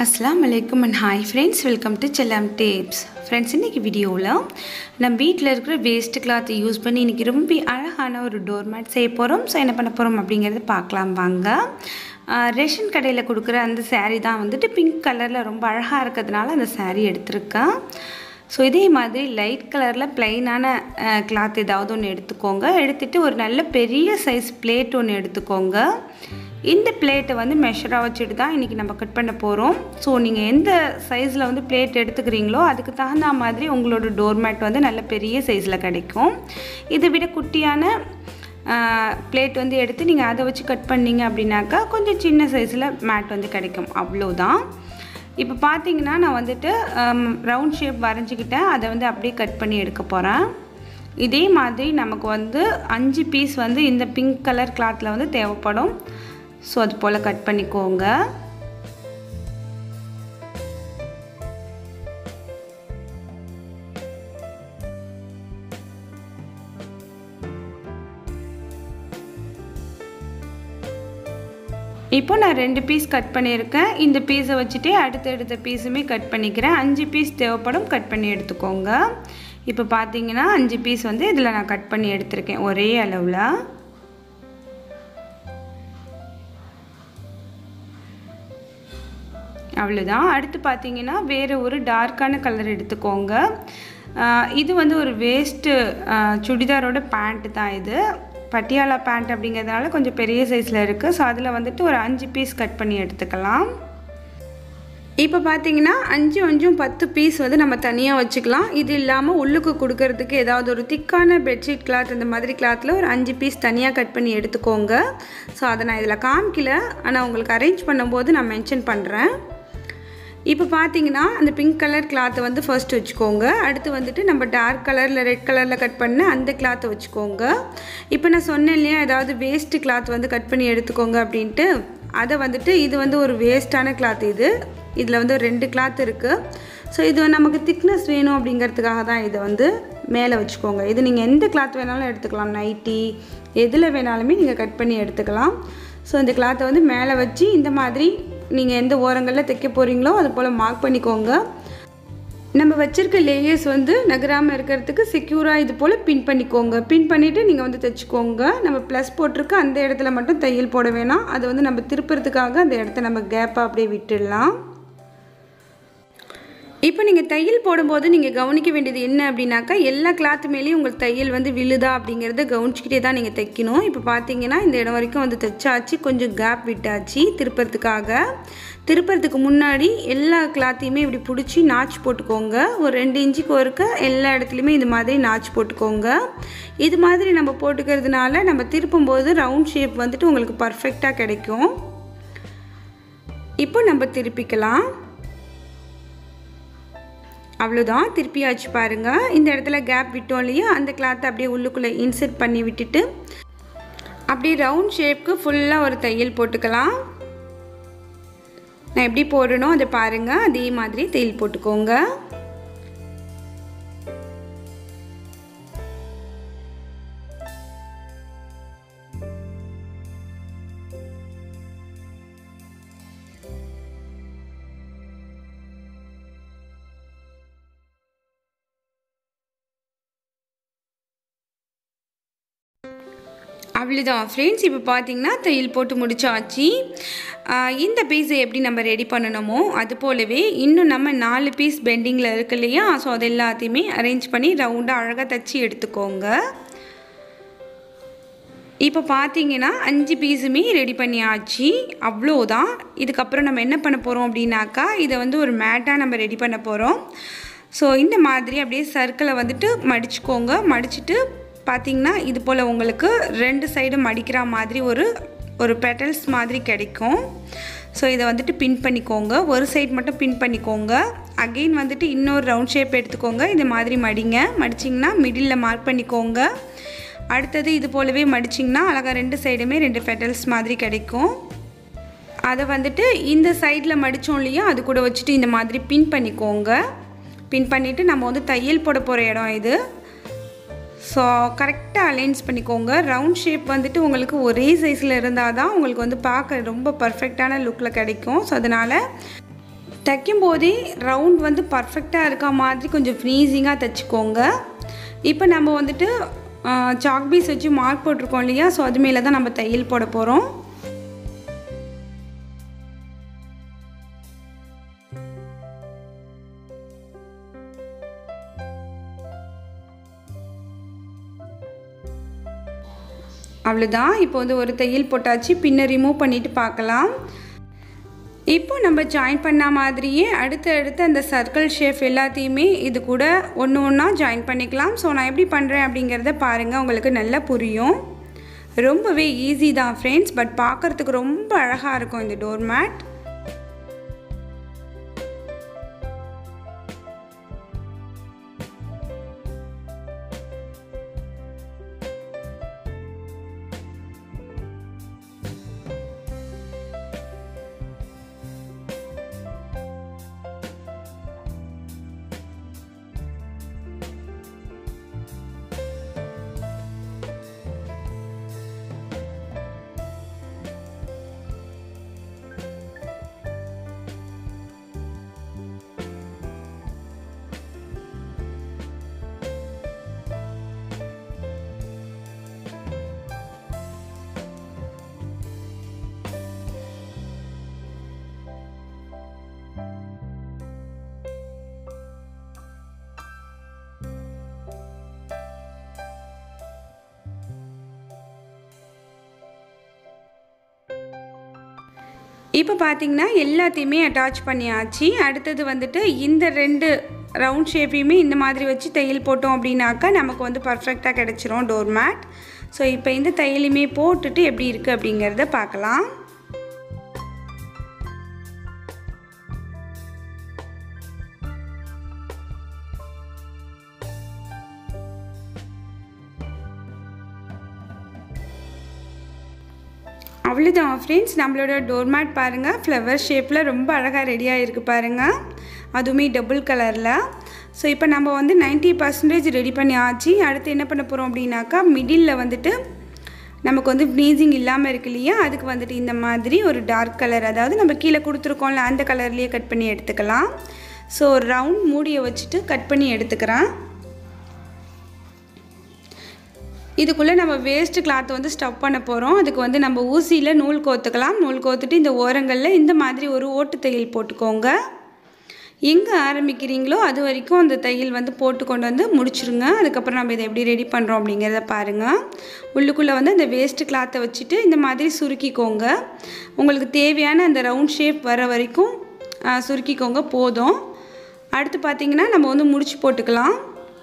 அஸ்லாம் வலைக்கம் and hi friends welcome to Chellam tabs friends இன்றைக்கி வீடியோவில் நம்ம வீட்டில் இருக்கிற வேஸ்ட் கிளாத்தை யூஸ் பண்ணி இன்றைக்கி ரொம்ப அழகான ஒரு டோர் மேட் செய்ய போகிறோம் ஸோ என்ன பண்ண போகிறோம் அப்படிங்கிறது பார்க்கலாம் வாங்க ஆஹ் ரேஷன் கடையில் கொடுக்குற அந்த saree தான் வந்துட்டு பிங்க் கலரில் ரொம்ப அழகாக இருக்கிறதுனால அந்த saree எடுத்திருக்கேன் ஸோ இதே மாதிரி லைட் கலரில் ப்ளைனான கிளாத் ஏதாவது ஒன்று எடுத்துக்கோங்க எடுத்துகிட்டு ஒரு நல்ல பெரிய சைஸ் பிளேட் ஒன்று எடுத்துக்கோங்க இந்த பிளேட்டை வந்து மெஷராக வச்சுட்டு தான் இன்றைக்கி நம்ம கட் பண்ண போகிறோம் ஸோ நீங்கள் எந்த சைஸில் வந்து பிளேட் எடுத்துக்கிறீங்களோ அதுக்கு தகுந்த மாதிரி உங்களோட டோர்மேட் வந்து நல்ல பெரிய சைஸில் கிடைக்கும் இதை விட குட்டியான பிளேட் வந்து எடுத்து நீங்கள் அதை வச்சு கட் பண்ணீங்க அப்படின்னாக்கா கொஞ்சம் சின்ன சைஸில் மேட் வந்து கிடைக்கும் அவ்வளோதான் இப்போ பார்த்தீங்கன்னா நான் வந்துட்டு ரவுண்ட் ஷேப் வரைஞ்சிக்கிட்டேன் அதை வந்து அப்படியே கட் பண்ணி எடுக்க போகிறேன் இதே மாதிரி நமக்கு வந்து அஞ்சு பீஸ் வந்து இந்த பிங்க் கலர் கிளாத்தில் வந்து தேவைப்படும் ஸோ அது போல் கட் பண்ணிக்கோங்க இப்போ நான் ரெண்டு பீஸ் கட் பண்ணியிருக்கேன் இந்த பீஸை வச்சுட்டே அடுத்தடுத்த பீஸுமே கட் பண்ணிக்கிறேன் அஞ்சு பீஸ் தேவைப்படும் கட் பண்ணி எடுத்துக்கோங்க இப்போ பார்த்தீங்கன்னா அஞ்சு பீஸ் வந்து இதில் நான் கட் பண்ணி எடுத்திருக்கேன் ஒரே அளவில் அவ்வளோதான் அடுத்து பார்த்தீங்கன்னா வேறு ஒரு டார்க்கான கலர் எடுத்துக்கோங்க இது வந்து ஒரு வேஸ்ட்டு சுடிதாரோட பேண்ட்டு தான் இது பட்டியாலா பேண்ட் அப்படிங்கிறதுனால கொஞ்சம் பெரிய சைஸில் இருக்குது ஸோ அதில் வந்துட்டு ஒரு அஞ்சு பீஸ் கட் பண்ணி எடுத்துக்கலாம் இப்போ பார்த்தீங்கன்னா அஞ்சு அஞ்சும் பத்து பீஸ் வந்து நம்ம தனியாக வச்சுக்கலாம் இது இல்லாமல் உள்ளுக்கு கொடுக்கறதுக்கு ஏதாவது ஒரு திக்கான பெட்ஷீட் கிளாத் இந்த மாதிரி கிளாத்தில் ஒரு அஞ்சு பீஸ் தனியாக கட் பண்ணி எடுத்துக்கோங்க ஸோ அதை நான் இதில் காமிக்கல ஆனால் உங்களுக்கு அரேஞ்ச் பண்ணும்போது நான் மென்ஷன் பண்ணுறேன் இப்போ பார்த்தீங்கன்னா அந்த பிங்க் கலர் கிளாத்தை வந்து ஃபர்ஸ்ட் வச்சுக்கோங்க அடுத்து வந்துட்டு நம்ம டார்க் கலரில் ரெட் கலரில் கட் பண்ண அந்த கிளாத்தை வச்சுக்கோங்க இப்போ நான் சொன்னேன் இல்லையா ஏதாவது வேஸ்ட்டு கிளாத் வந்து கட் பண்ணி எடுத்துக்கோங்க அப்படின்ட்டு அதை வந்துட்டு இது வந்து ஒரு வேஸ்ட்டான கிளாத் இது இதில் வந்து ரெண்டு கிளாத் இருக்குது ஸோ இது நமக்கு திக்னஸ் வேணும் அப்படிங்கிறதுக்காக தான் இதை வந்து மேலே வச்சுக்கோங்க இது நீங்கள் எந்த கிளாத் வேணாலும் எடுத்துக்கலாம் நைட்டி எதில் வேணாலுமே நீங்கள் கட் பண்ணி எடுத்துக்கலாம் ஸோ இந்த கிளாத்தை வந்து மேலே வச்சு இந்த மாதிரி நீங்கள் எந்த ஓரங்களில் தைக்க போகிறீங்களோ அது போல் மார்க் பண்ணிக்கோங்க நம்ம வச்சுருக்க லேயர்ஸ் வந்து நகராமல் இருக்கிறதுக்கு செக்யூராக இது போல் பின் பண்ணிக்கோங்க பின் பண்ணிவிட்டு நீங்கள் வந்து தைச்சிக்கோங்க நம்ம ப்ளஸ் போட்டிருக்க அந்த இடத்துல மட்டும் தையல் போட வேணாம் அது வந்து நம்ம திருப்புறதுக்காக அந்த இடத்த நம்ம கேப்பாக அப்படியே விட்டுடலாம் இப்போ நீங்கள் தையல் போடும்போது நீங்கள் கவனிக்க வேண்டியது என்ன அப்படின்னாக்கா எல்லா கிளாத்து மேலேயும் உங்களுக்கு தையல் வந்து விழுதா அப்படிங்கிறத கவனிச்சிக்கிட்டே தான் நீங்கள் தைக்கணும் இப்போ பார்த்தீங்கன்னா இந்த இடம் வரைக்கும் வந்து தைச்சாச்சு கொஞ்சம் கேப் விட்டாச்சு திருப்பறதுக்காக திருப்பறதுக்கு முன்னாடி எல்லா கிளாத்தையுமே இப்படி பிடிச்சி நாச் போட்டுக்கோங்க ஒரு ரெண்டு இன்ச்சுக்கு ஒருக்க எல்லா இடத்துலையுமே இது மாதிரி நாச் போட்டுக்கோங்க இது மாதிரி நம்ம போட்டுக்கிறதுனால நம்ம திருப்பும்போது ரவுண்ட் ஷேப் வந்துட்டு உங்களுக்கு பர்ஃபெக்டாக கிடைக்கும் இப்போ நம்ம திருப்பிக்கலாம் அவ்வளோதான் திருப்பியாச்சு பாருங்கள் இந்த இடத்துல கேப் விட்டோம் இல்லையா அந்த கிளாத்தை அப்படியே உள்ளுக்குள்ளே இன்செர்ட் பண்ணி விட்டுட்டு அப்படியே ரவுண்ட் ஷேப்க்கு ஃபுல்லாக ஒரு தையல் போட்டுக்கலாம் நான் எப்படி போடணும் அதை பாருங்கள் அதே மாதிரி தையல் போட்டுக்கோங்க அவ்வளோதான் ஃப்ரெண்ட்ஸ் இப்போ பார்த்தீங்கன்னா தையல் போட்டு முடிச்சாச்சு இந்த பீஸை எப்படி நம்ம ரெடி பண்ணணுமோ அது போலவே இன்னும் நம்ம நாலு பீஸ் பெண்டிங்கில் இருக்கு இல்லையா ஸோ அது எல்லாத்தையுமே அரேஞ்ச் பண்ணி ரவுண்டாக அழகாக தைச்சி எடுத்துக்கோங்க இப்போ பார்த்தீங்கன்னா அஞ்சு பீஸுமே ரெடி பண்ணியாச்சு அவ்வளோதான் இதுக்கப்புறம் நம்ம என்ன பண்ண போகிறோம் அப்படின்னாக்கா இதை வந்து ஒரு மேட்டாக நம்ம ரெடி பண்ண போகிறோம் ஸோ இந்த மாதிரி அப்படியே சர்க்கிளை வந்துட்டு மடிச்சுக்கோங்க மடிச்சுட்டு பார்த்திங்கன்னா இது போல் உங்களுக்கு ரெண்டு சைடும் மடிக்கிற மாதிரி ஒரு ஒரு பெட்டல்ஸ் மாதிரி கிடைக்கும் ஸோ இதை வந்துட்டு பின் பண்ணிக்கோங்க ஒரு சைடு மட்டும் பின் பண்ணிக்கோங்க அகெயின் வந்துட்டு இன்னொரு ரவுண்ட் ஷேப் எடுத்துக்கோங்க இது மாதிரி மடிங்க மடிச்சிங்கன்னா மிடில் மார்க் பண்ணிக்கோங்க அடுத்தது இது போலவே மடிச்சிங்கன்னா அழகாக ரெண்டு சைடுமே ரெண்டு பெட்டல்ஸ் மாதிரி கிடைக்கும் அதை வந்துட்டு இந்த சைடில் மடித்தோம் இல்லையா அது கூட வச்சுட்டு இந்த மாதிரி பின் பண்ணிக்கோங்க பின் பண்ணிவிட்டு நம்ம வந்து தையல் போட போகிற இடம் இது ஸோ கரெக்டாக அலைன்ஸ் பண்ணிக்கோங்க ரவுண்ட் ஷேப் வந்துட்டு உங்களுக்கு ஒரே சைஸில் இருந்தால் தான் உங்களுக்கு வந்து பார்க்க ரொம்ப பர்ஃபெக்டான லுக்கில் கிடைக்கும் ஸோ அதனால் தைக்கும் போதே ரவுண்ட் வந்து பர்ஃபெக்டாக இருக்க மாதிரி கொஞ்சம் ஃப்ரீசிங்காக தைச்சிக்கோங்க இப்போ நம்ம வந்துட்டு சாக் பீஸ் வச்சு மார்க் போட்டிருக்கோம் இல்லையா ஸோ அது மேலே தான் நம்ம தையல் போட போகிறோம் அவ்வளோதான் இப்போ வந்து ஒரு தையல் போட்டாச்சு பின்ன ரிமூவ் பண்ணிவிட்டு பார்க்கலாம் இப்போ நம்ம ஜாயின் பண்ண மாதிரியே அடுத்து அடுத்து அந்த சர்க்கிள் ஷேப் எல்லாத்தையுமே இது கூட ஒன்று ஒன்றா ஜாயின் பண்ணிக்கலாம் ஸோ நான் எப்படி பண்ணுறேன் அப்படிங்கிறத பாருங்கள் உங்களுக்கு நல்லா புரியும் ரொம்பவே ஈஸி தான் ஃப்ரெண்ட்ஸ் பட் பார்க்குறதுக்கு ரொம்ப அழகாக இருக்கும் இந்த டோர் மேட் இப்போ பார்த்தீங்கன்னா எல்லாத்தையுமே அட்டாச் பண்ணியாச்சு அடுத்தது வந்துட்டு இந்த ரெண்டு ரவுண்ட் ஷேப்பையுமே இந்த மாதிரி வச்சு தையல் போட்டோம் அப்படின்னாக்கா நமக்கு வந்து பர்ஃபெக்டாக கிடச்சிரும் டோர் மேட் ஸோ இப்போ இந்த தையலுமே போட்டுட்டு எப்படி இருக்குது அப்படிங்கிறத பார்க்கலாம் அவ்வளோதான் ஃப்ரெண்ட்ஸ் நம்மளோட டோர்மேட் பாருங்கள் ஃப்ளவர் ஷேப்பில் ரொம்ப அழகாக ரெடியாக இருக்குது பாருங்கள் அதுவுமே டபுள் கலரில் ஸோ இப்போ நம்ம வந்து நைன்ட்டி பர்சன்டேஜ் ரெடி பண்ணி ஆச்சு அடுத்து என்ன பண்ண போகிறோம் அப்படின்னாக்கா மிடில் வந்துட்டு நமக்கு வந்து ப்ளீசிங் இல்லாமல் இருக்கு இல்லையா அதுக்கு வந்துட்டு இந்த மாதிரி ஒரு டார்க் கலர் அதாவது நம்ம கீழே கொடுத்துருக்கோம்ல அந்த கலர்லேயே கட் பண்ணி எடுத்துக்கலாம் ஸோ ரவுண்ட் மூடியை வச்சுட்டு கட் பண்ணி எடுத்துக்கிறேன் இதுக்குள்ளே நம்ம வேஸ்ட்டு கிளாத்தை வந்து ஸ்டவ் பண்ண போகிறோம் அதுக்கு வந்து நம்ம ஊசியில் நூல் கோத்துக்கலாம் நூல் கோத்துட்டு இந்த ஓரங்களில் இந்த மாதிரி ஒரு ஓட்டு தையல் போட்டுக்கோங்க எங்கே ஆரம்பிக்கிறீங்களோ அது வரைக்கும் அந்த தையல் வந்து போட்டு கொண்டு வந்து முடிச்சிருங்க அதுக்கப்புறம் நம்ம இதை எப்படி ரெடி பண்ணுறோம் அப்படிங்கிறத பாருங்கள் உள்ளுக்குள்ளே வந்து அந்த வேஸ்ட்டு கிளாத்தை வச்சுட்டு இந்த மாதிரி சுருக்கிக்கோங்க உங்களுக்கு தேவையான அந்த ரவுண்ட் ஷேப் வர வரைக்கும் சுருக்கிக்கோங்க போதும் அடுத்து பார்த்திங்கன்னா நம்ம வந்து முடிச்சு போட்டுக்கலாம்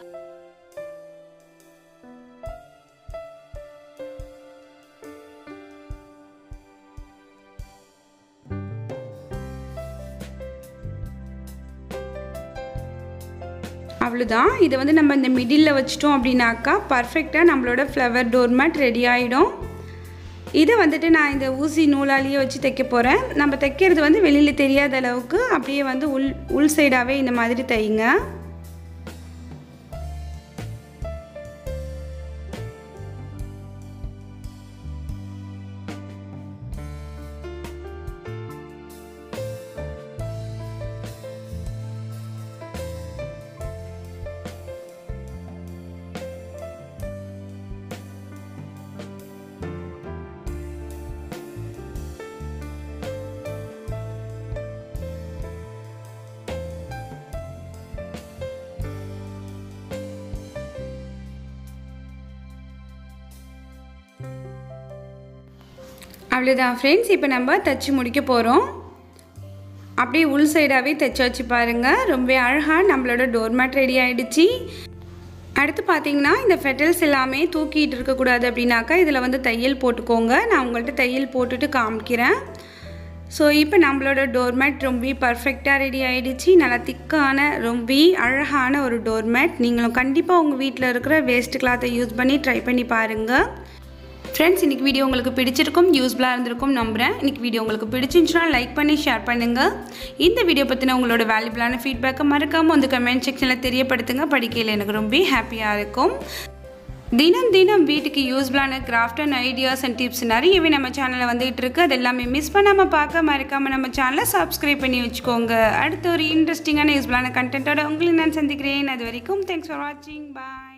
அவ்வளோதான் இதை வந்து நம்ம இந்த மிடில் வச்சிட்டோம் அப்படின்னாக்கா பர்ஃபெக்டாக நம்மளோட ஃப்ளவர் டோர்மேட் ரெடி ஆகிடும் இதை வந்துட்டு நான் இந்த ஊசி நூலாலேயே வச்சு தைக்க போகிறேன் நம்ம தைக்கிறது வந்து வெளியில் தெரியாத அளவுக்கு அப்படியே வந்து உள் உள் சைடாகவே இந்த மாதிரி தைங்க அவ்வளோதான் ஃப்ரெண்ட்ஸ் இப்போ நம்ம தைச்சி முடிக்க போகிறோம் அப்படியே உள் சைடாகவே தைச்சி வச்சு பாருங்கள் ரொம்ப அழகாக நம்மளோட டோர்மேட் ரெடி ஆகிடுச்சு அடுத்து பார்த்தீங்கன்னா இந்த ஃபெட்டல்ஸ் எல்லாமே தூக்கிட்டு இருக்கக்கூடாது அப்படின்னாக்கா இதில் வந்து தையல் போட்டுக்கோங்க நான் உங்கள்கிட்ட தையல் போட்டுட்டு காமிக்கிறேன் ஸோ இப்போ நம்மளோட டோர்மேட் ரொம்ப பர்ஃபெக்டாக ரெடி ஆகிடுச்சு நல்லா திக்கான ரொம்ப அழகான ஒரு டோர்மேட் நீங்களும் கண்டிப்பாக உங்கள் வீட்டில் இருக்கிற வேஸ்ட் கிளாத்தை யூஸ் பண்ணி ட்ரை பண்ணி பாருங்கள் ஃப்ரெண்ட்ஸ் இன்றைக்கி வீடியோ உங்களுக்கு பிடிச்சிருக்கும் யூஸ்ஃபுல்லாக இருந்திருக்கும் நம்புகிறேன் இன்றைக்கி வீடியோ உங்களுக்கு பிடிச்சிருந்துச்சுன்னா லைக் பண்ணி ஷேர் பண்ணுங்கள் இந்த வீடியோ பற்றின உங்களோட வேல்யூபிளான ஃபீட்பேக்கை மறக்காமல் வந்து கமெண்ட் செக்ஷனில் தெரியப்படுத்துங்க படிக்கையில் எனக்கு ரொம்ப ஹாப்பியாக இருக்கும் தினம் தினம் வீட்டுக்கு யூஸ்ஃபுல்லான craft and ideas and tips நிறையவே நம்ம சேனலில் வந்துகிட்டு இருக்கு அது எல்லாமே மிஸ் பண்ணாமல் பார்க்க மறக்காமல் நம்ம சேனலை சப்ஸ்கிரைப் பண்ணி வச்சுக்கோங்க அடுத்த ஒரு இன்ட்ரெஸ்டிங்கான யூஸ்ஃபுல்லான கண்டென்ட்டோட உங்களை நான் சந்திக்கிறேன் அது வரைக்கும் தேங்க்ஸ் ஃபார் வாட்சிங் பாய்